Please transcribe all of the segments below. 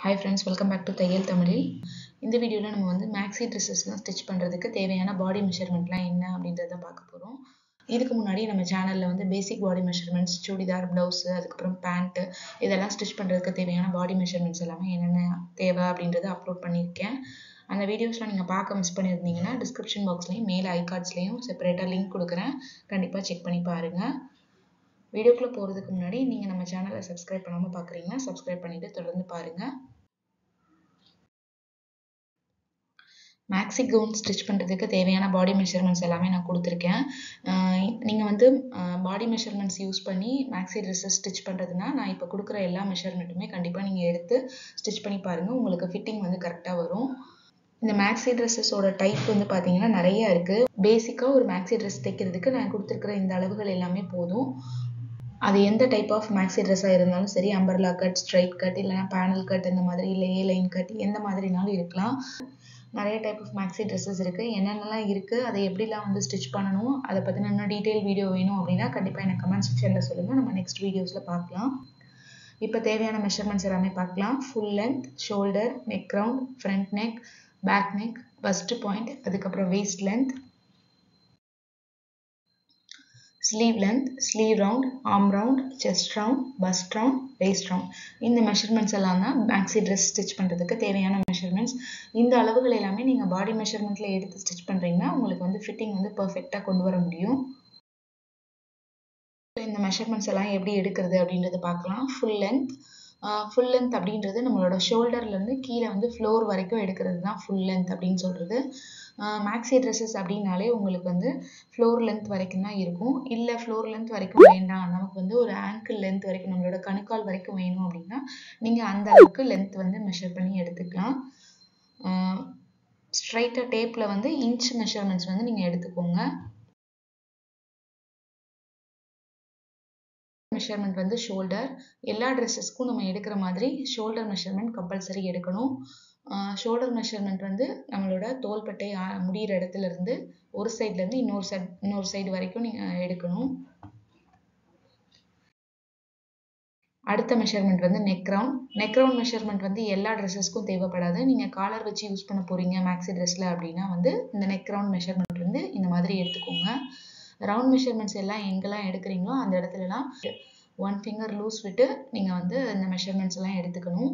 hi friends welcome back to தையல் தமிழில் இந்த வீடியோவில் நம்ம வந்து மேக்ஸி ட்ரெஸ்ஸஸ்லாம் ஸ்டிச் பண்ணுறதுக்கு தேவையான பாடி மெஷர்மெண்ட்லாம் என்ன அப்படின்றத பார்க்க போகிறோம் இதுக்கு முன்னாடி நம்ம சேனலில் வந்து basic body measurements churidar blouse அதுக்கப்புறம் பேண்ட்டு இதெல்லாம் ஸ்டிச் பண்ணுறதுக்கு தேவையான பாடி மெஷர்மெண்ட்ஸ் எல்லாமே என்னென்ன தேவை அப்படின்றத அப்லோட் பண்ணியிருக்கேன் அந்த வீடியோஸ்லாம் நீங்கள் பார்க்க மிஸ் பண்ணியிருந்தீங்கன்னா டிஸ்கிரிப்ஷன் பாக்ஸ்லேயும் மேல் ஐ கார்ட்ஸ்லேயும் செப்பரேட்டாக லிங்க் கொடுக்குறேன் கண்டிப்பாக செக் பண்ணி பாருங்கள் வீடியோக்குள்ளே போகிறதுக்கு முன்னாடி நீங்கள் நம்ம சேனலை சப்ஸ்கிரைப் பண்ணாமல் பார்க்குறீங்கன்னா சப்ஸ்கிரைப் பண்ணிவிட்டு தொடர்ந்து பாருங்கள் மேக்ஸி கவுன் ஸ்டிச் பண்ணுறதுக்கு தேவையான பாடி மெஷர்மெண்ட்ஸ் எல்லாமே நான் கொடுத்துருக்கேன் நீங்கள் வந்து பாடி மெஷர்மெண்ட்ஸ் யூஸ் பண்ணி மேக்ஸி ட்ரெஸ்ஸஸ் ஸ்டிச் பண்ணுறதுனா நான் இப்போ கொடுக்குற எல்லா மெஷர்மெண்ட்டுமே கண்டிப்பாக நீங்கள் எடுத்து ஸ்டிச் பண்ணி பாருங்கள் உங்களுக்கு ஃபிட்டிங் வந்து கரெக்டாக வரும் இந்த மேக்ஸி ட்ரெஸ்ஸஸோட டைப் வந்து பார்த்தீங்கன்னா நிறைய இருக்குது பேசிக்காக ஒரு மேக்ஸி ட்ரெஸ் தைக்கிறதுக்கு நான் கொடுத்துருக்குற இந்த அளவுகள் எல்லாமே போதும் அது எந்த டைப் ஆஃப் மேக்ஸி ட்ரெஸ்ஸாக இருந்தாலும் சரி அம்பர்லா கட் ஸ்ட்ரைட் கட் இல்லைனா பேனல் கட் இந்த மாதிரி இல்லை ஏ லைன் கட் எந்த மாதிரினாலும் இருக்கலாம் நிறைய டைப் ஆஃப் மேக்ஸி ட்ரெஸ்ஸஸ் இருக்குது என்னென்னலாம் இருக்குது அதை எப்படிலாம் வந்து ஸ்டிச் பண்ணணும் அதை பற்றின இன்னும் டீட்டெயில் வீடியோ வேணும் அப்படின்னா கண்டிப்பாக எனக்கு கமெண்ட் செக்ஷனில் சொல்லுங்கள் நம்ம நெக்ஸ்ட் வீடியோஸில் பார்க்கலாம் இப்போ தேவையான மெஷர்மெண்ட்ஸ் எல்லாமே பார்க்கலாம் full length shoulder neck round front neck back neck bust point அதுக்கப்புறம் waist length sleeve length sleeve round arm round chest round bust round waist round இந்த மெஷர்மெண்ட்ஸ் எல்லாம் தான் மேக்ஸி ட்ரெஸ் ஸ்டிச் பண்ணுறதுக்கு தேவையான மெஷர்மெண்ட்ஸ் இந்த அளவுகள் எல்லாமே நீங்கள் பாடி மெஷர்மெண்ட்டில் எடுத்து ஸ்டிச் பண்ணுறீங்கன்னா உங்களுக்கு வந்து ஃபிட்டிங் வந்து பர்ஃபெக்டாக கொண்டு வர முடியும் இந்த மெஷர்மெண்ட்ஸ் எல்லாம் எப்படி எடுக்கிறது அப்படின்றத பார்க்கலாம் ஃபுல் லென்த் ஃபுல் லென்த் அப்படின்றது நம்மளோட ஷோல்டர்லேருந்து கீழே வந்து ஃப்ளோர் வரைக்கும் எடுக்கிறது தான் ஃபுல் லென்த் அப்படின்னு சொல்கிறது மேக்ஸி ட்ரெஸ்ஸஸ் அப்படின்னாலே உங்களுக்கு வந்து ஃப்ளோர் லென்த் வரைக்கும் தான் இருக்கும் இல்லை ஃப்ளோர் லென்த் வரைக்கும் வேண்டாம் நமக்கு வந்து ஒரு ஆங்கிள் லென்த் வரைக்கும் நம்மளோட கணுக்கால் வரைக்கும் வேணும் அப்படின்னா நீங்கள் அந்த அளவுக்கு லென்த் வந்து மெஷர் பண்ணி எடுத்துக்கலாம் ஸ்ட்ரைட்டாக டேப்பில் வந்து இன்ச் மெஷர்மெண்ட்ஸ் வந்து நீங்கள் எடுத்துக்கோங்க மெஷர்மெண்ட் வந்து ஷோல்டர் எல்லா ட்ரெஸ்ஸஸ்க்கும் நம்ம எடுக்கிற மாதிரி ஷோல்டர் மெஷர்மெண்ட் கம்பல்சரி எடுக்கணும் ஷோல்டர் மெஷர்மெண்ட் வந்து நம்மளோட தோள்பட்டை முடிகிற இடத்துல இருந்து ஒரு சைட்லேருந்து இன்னொரு சைட் இன்னொரு சைடு வரைக்கும் நீங்கள் எடுக்கணும் அடுத்த மெஷர்மெண்ட் வந்து neck round neck round measurement வந்து எல்லா ட்ரெஸ்ஸஸ்க்கும் தேவைப்படாது நீங்கள் காலர் வச்சு யூஸ் பண்ண போகிறீங்க மேக்ஸி ட்ரெஸ்ஸில் அப்படின்னா வந்து இந்த நெக் ரவுண்ட் மெஷர்மெண்ட் வந்து இந்த மாதிரி எடுத்துக்கோங்க ரவுண்ட் மெஷர்மெண்ட்ஸ் எல்லாம் எங்கெல்லாம் எடுக்கிறீங்களோ அந்த இடத்துலலாம் ஒன் ஃபிங்கர் லூஸ் விட்டு நீங்கள் வந்து இந்த மெஷர்மெண்ட்ஸ் எல்லாம் எடுத்துக்கணும்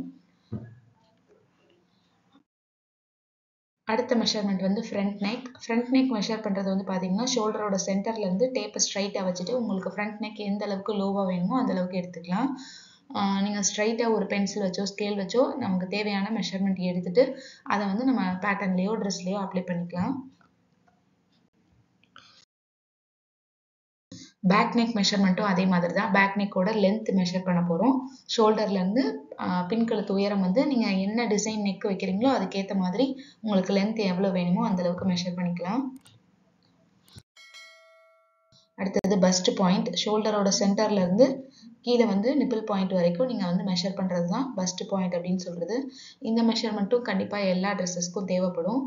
அடுத்த மெஷர்மெண்ட் வந்து front neck front neck measure பண்ணுறது வந்து பார்த்தீங்கன்னா ஷோல்டரோட சென்டர்லேருந்து டேப்பை ஸ்ட்ரைட்டாக வச்சுட்டு உங்களுக்கு ஃப்ரண்ட் நெக் எந்த அளவுக்கு லோவாக வேணுமோ அந்த அளவுக்கு எடுத்துக்கலாம் நீங்கள் ஸ்ட்ரைட்டாக ஒரு பென்சில் வச்சோ ஸ்கேல் வச்சோ நமக்கு தேவையான மெஷர்மெண்ட் எடுத்துகிட்டு அதை வந்து நம்ம பேட்டர்ன்லேயோ ட்ரெஸ்லேயோ அப்ளை பண்ணிக்கலாம் பேக் நெக் மெஷர்மெண்ட்டும் அதே மாதிரி தான் பேக் நெக்கோட லென்த் மெஷர் பண்ண போகிறோம் ஷோல்டர்லேருந்து பின்கழுத்து உயரம் வந்து நீங்கள் என்ன டிசைன் நெக் வைக்கிறீங்களோ அதுக்கேற்ற மாதிரி உங்களுக்கு லென்த் எவ்வளோ வேணுமோ அந்த அளவுக்கு மெஷர் பண்ணிக்கலாம் அடுத்தது பஸ்ட் பாயிண்ட் ஷோல்டரோட சென்டர்லேருந்து கீழே வந்து நிப்பிள் பாயிண்ட் வரைக்கும் நீங்கள் வந்து மெஷர் பண்ணுறது தான் பஸ்ட் பாயிண்ட் அப்படின்னு சொல்கிறது இந்த மெஷர்மெண்ட்டும் கண்டிப்பாக எல்லா ட்ரெஸ்ஸஸ்க்கும் தேவைப்படும்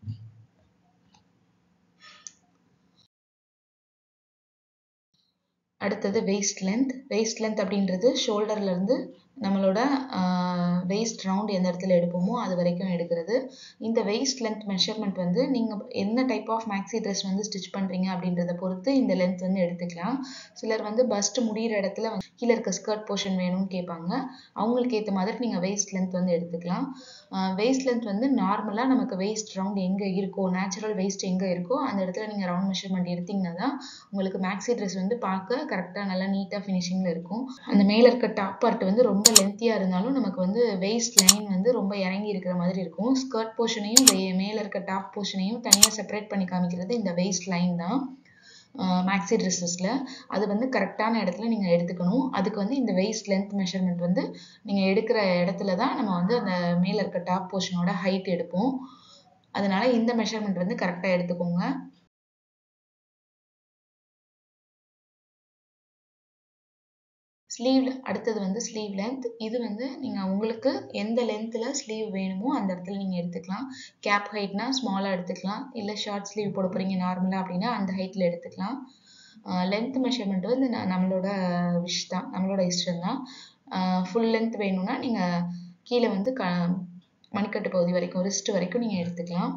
அடுத்தது வெயிஸ்ட் லென்த் வெயிஸ்ட் லென்த் அப்படின்றது ஷோல்டர்லேருந்து நம்மளோட வெயிஸ்ட் ரவுண்ட் எந்த இடத்துல எடுப்போமோ அது வரைக்கும் எடுக்கிறது இந்த வெயிஸ்ட் லென்த் மெஷர்மெண்ட் வந்து நீங்கள் என்ன டைப் ஆஃப் மேக்ஸி ட்ரெஸ் வந்து ஸ்டிச் பண்ணுறீங்க அப்படின்றத பொறுத்து இந்த லென்த் வந்து எடுத்துக்கலாம் சிலர் வந்து பஸ்ட் முடிகிற இடத்துல கீழே இருக்க ஸ்கர்ட் போர்ஷன் வேணும்னு கேட்பாங்க அவங்களுக்கு ஏற்ற மாதிரி நீங்கள் வெயிஸ்ட் லென்த் வந்து எடுத்துக்கலாம் வெயிஸ்ட் லென்த் வந்து நார்மலாக நமக்கு வெயிஸ்ட் ரவுண்ட் எங்கே இருக்கோ நேச்சுரல் வெயிஸ்ட் எங்கே இருக்கோ அந்த இடத்துல நீங்கள் ரவுண்ட் மெஷர்மெண்ட் எடுத்தீங்கன்னா தான் உங்களுக்கு மேக்ஸி ட்ரெஸ் வந்து பார்க்க கரெக்டாக நல்லா நீட்டாக ஃபினிஷிங்கில் இருக்கும் அந்த மேலே இருக்க டாப் பார்ட் வந்து ரொம்ப லென்த்தியாக இருந்தாலும் நமக்கு வந்து வெயிஸ்ட் லைன் வந்து ரொம்ப இறங்கி இருக்கிற மாதிரி இருக்கும் ஸ்கர்ட் போர்ஷனையும் மேலே இருக்க டாப் போர்ஷனையும் தனியாக செப்பரேட் பண்ணி காமிக்கிறது இந்த வெயிஸ்ட் லைன் தான் மேக்ஸி ட்ரெஸ்ஸஸில் அது வந்து கரெக்டான இடத்துல நீங்கள் எடுத்துக்கணும் அதுக்கு வந்து இந்த வெயிஸ்ட் லென்த் மெஷர்மெண்ட் வந்து நீங்கள் எடுக்கிற இடத்துல தான் நம்ம வந்து அந்த மேலே இருக்க டாப் போர்ஷனோட ஹைட் எடுப்போம் அதனால இந்த மெஷர்மெண்ட் வந்து கரெக்டாக எடுத்துக்கோங்க ஸ்லீவ் அடுத்தது வந்து ஸ்லீவ் லென்த் இது வந்து நீங்கள் உங்களுக்கு எந்த லென்த்தில் ஸ்லீவ் வேணுமோ அந்த இடத்துல நீங்கள் எடுத்துக்கலாம் கேப் ஹைட்னா ஸ்மாலாக எடுத்துக்கலாம் இல்லை ஷார்ட் ஸ்லீவ் போட போகிறீங்க நார்மலாக அப்படின்னா அந்த ஹைட்டில் எடுத்துக்கலாம் லென்த் மெஷர்மெண்ட் வந்து நம்மளோட விஷ் தான் நம்மளோட இஷ்டம் தான் ஃபுல் லென்த் வேணும்னா நீங்கள் கீழே வந்து க மணிக்கட்டு பகுதி வரைக்கும் ரிஸ்ட் வரைக்கும் நீங்கள் எடுத்துக்கலாம்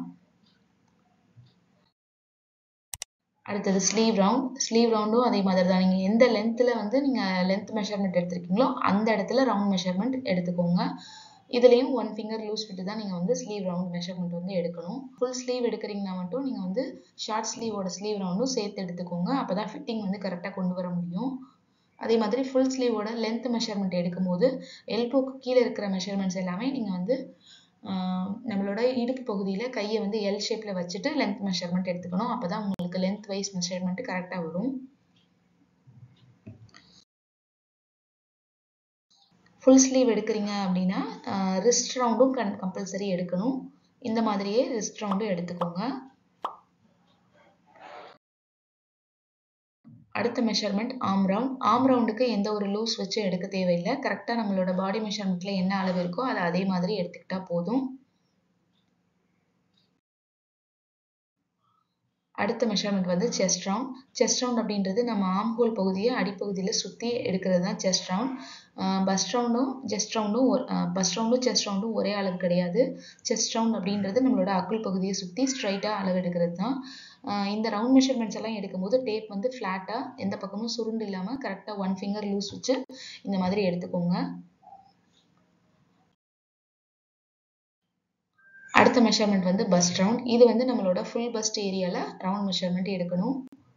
அடுத்தது ஸ்லீவ் ரவுண்ட் ஸ்லீவ் ரவுண்டும் அதே மாதிரி தான் நீங்கள் எந்த லென்த்தில் வந்து நீங்கள் லென்த் மெஷர்மெண்ட் எடுத்திருக்கீங்களோ அந்த இடத்துல ரவுண்ட் மெஷர்மெண்ட் எடுத்துக்கோங்க இதுலேயும் ஒன் ஃபிங்கர் லூஸ் விட்டு தான் நீங்கள் வந்து ஸ்லீவ் ரவுண்ட் மெஷர்மெண்ட் வந்து எடுக்கணும் ஃபுல் ஸ்லீவ் எடுக்கிறீங்கன்னா மட்டும் நீங்கள் வந்து ஷார்ட் ஸ்லீவோட ஸ்லீவ் ரவுண்டும் சேர்த்து எடுத்துக்கோங்க அப்போ தான் ஃபிட்டிங் வந்து கரெக்டாக கொண்டு வர முடியும் அதே மாதிரி ஃபுல் ஸ்லீவோட லென்த் மெஷர்மெண்ட் எடுக்கும்போது எல்போக்கு கீழே இருக்கிற மெஷர்மெண்ட்ஸ் எல்லாமே நீங்கள் வந்து நம்மளோட இடுப்பு பகுதியில் கையை வந்து எல் ஷேப்பில் வச்சுட்டு லென்த் மெஷர்மெண்ட் எடுத்துக்கணும் அப்போ தான் உங்களுக்கு லென்த் வைஸ் மெஷர்மெண்ட் கரெக்டாக வரும் ஃபுல் ஸ்லீவ் எடுக்கிறீங்க அப்படின்னா ரிஸ்ட் ரவுண்டும் கன் கம்பல்சரி எடுக்கணும் இந்த மாதிரியே ரிஸ்ட் ரவுண்டும் எடுத்துக்கோங்க அடுத்த மெஷர்மெண்ட் ஆம் ரவுண்ட் ஆம் ரவுண்டுக்கு எந்த ஒரு லூஸ் வச்சு எடுக்க தேவையில்லை கரெக்டாக நம்மளோட பாடி மெஷர்மெண்ட்டில் என்ன அளவு இருக்கோ அதை அதே மாதிரி எடுத்துக்கிட்டா போதும் அடுத்த மெஷர்மெண்ட் வந்து செஸ்ட் ரவுண்ட் செஸ்ட் ரவுண்ட் அப்படின்றது நம்ம ஆம் ஹோல் பகுதியை அடிப்பகுதியில் சுற்றி எடுக்கிறது தான் செஸ்ட் ரவுண்ட் பஸ்ட் ரவுண்டும் ஜெஸ்ட் ரவுண்டும் பஸ்ட் ரவுண்டும் செஸ்ட் ரவுண்டும் ஒரே அளவு கிடையாது செஸ்ட் ரவுண்ட் அப்படின்றது நம்மளோட அக்குள் பகுதியை சுற்றி ஸ்ட்ரைட்டாக அளவு எடுக்கிறது தான் இந்த ரவுண்ட் மெஷர்மெண்ட்ஸ் எல்லாம் எடுக்கும்போது டேப் வந்து ஃப்ளாட்டாக எந்த பக்கமும் சுருண்டு இல்லாமல் கரெக்டாக ஒன் ஃபிங்கர் லூஸ் வச்சு இந்த மாதிரி எடுத்துக்கோங்க அடுத்த மெஷர்மெண்ட் வந்து பஸ்ட் ரவுண்ட் இது வந்து நம்மளோட ஃபுல் பஸ்ட் ஏரியாவில் ரவுண்ட் மெஷர்மெண்ட் எடுக்கணும்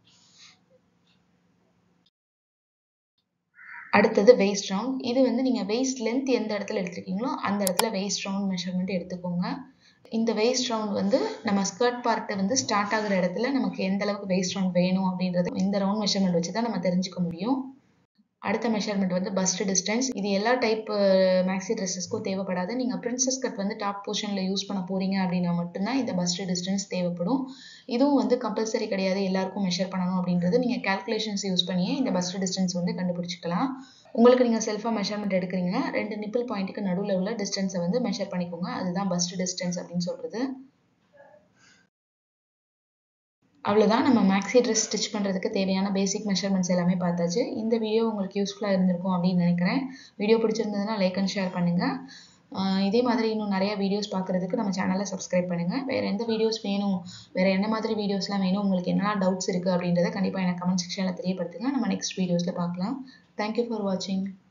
அடுத்தது வெயிஸ்ட் ரவுண்ட் இது வந்து நீங்கள் வெயிஸ்ட் லென்த் எந்த இடத்துல எடுத்துருக்கீங்களோ அந்த இடத்துல வெயிஸ்ட் ரவுண்ட் மெஷர்மெண்ட் எடுத்துக்கோங்க இந்த வெயிஸ்ட் ரவுண்ட் வந்து நம்ம ஸ்கர்ட் பார்ட்டை வந்து ஸ்டார்ட் ஆகுற இடத்துல நமக்கு எந்த அளவுக்கு வெயிஸ்ட் ரவுண்ட் வேணும் அப்படின்றது இந்த ரவுண்ட் மெஷர்மெண்ட் வச்சு தான் நம்ம தெரிஞ்சுக்க முடியும் அடுத்த மெஷர்மெண்ட் வந்து பஸ்ட் டிஸ்டன்ஸ் இது எல்லா டைப் மேக்ஸி ட்ரெஸ்ஸஸ்க்கும் தேவைப்படாது நீங்கள் பிரின்சஸ் கட் வந்து டாப் போர்ஷனில் யூஸ் பண்ண போறீங்க அப்படின்னா மட்டும்தான் இந்த பஸ்ட் டிஸ்டன்ஸ் தேவைப்படும் இதுவும் வந்து கம்பல்சரி கிடையாது எல்லாருக்கும் மெஷர் பண்ணணும் அப்படின்றது நீங்கள் கேல்குலேஷன்ஸ் யூஸ் பண்ணியே இந்த பஸ்ட் டிஸ்டன்ஸ் வந்து கண்டுபிடிச்சிக்கலாம் உங்களுக்கு நீங்கள் செல்ஃபாக மெஷர்மெண்ட் எடுக்கிறீங்க ரெண்டு நிப்பிள் பாயிண்ட்டுக்கு நடுவில் உள்ள டிஸ்டன்ஸை வந்து மெஷர் பண்ணிக்கோங்க அதுதான் பஸ்ட் டிஸ்டன்ஸ் அப்படின்னு சொல்கிறது அவ்வளோதான் நம்ம மேக்ஸி ட்ரெஸ் ஸ்டிச் பண்ணுறதுக்கு தேவையான பேசிக் மெஷர்மெண்ட்ஸ் எல்லாமே பார்த்தாச்சு இந்த வீடியோ உங்களுக்கு யூஸ்ஃபுல்லாக இருந்திருக்கும் அப்படின்னு நினைக்கிறேன் வீடியோ பிடிச்சிருந்ததுன்னா லைக் அண்ட் ஷேர் பண்ணுங்கள் இதே மாதிரி இன்னும் நிறைய வீடியோஸ் பார்க்குறதுக்கு நம்ம சேனலை சப்ஸ்கிரைப் பண்ணுங்கள் வேறு எந்த வீடியோஸ் வேணும் வேறு என்ன மாதிரி வீடியோஸ்லாம் வேணும் உங்களுக்கு என்னெல்லாம் டவுட்ஸ் இருக்குது அப்படின்றத கண்டிப்பாக எனக்கு கமெண்ட் செக்ஷனில் தெரியப்படுத்துங்க நம்ம நெக்ஸ்ட் வீடியோஸில் பார்க்கலாம் தேங்க்யூ ஃபார் வாட்சிங்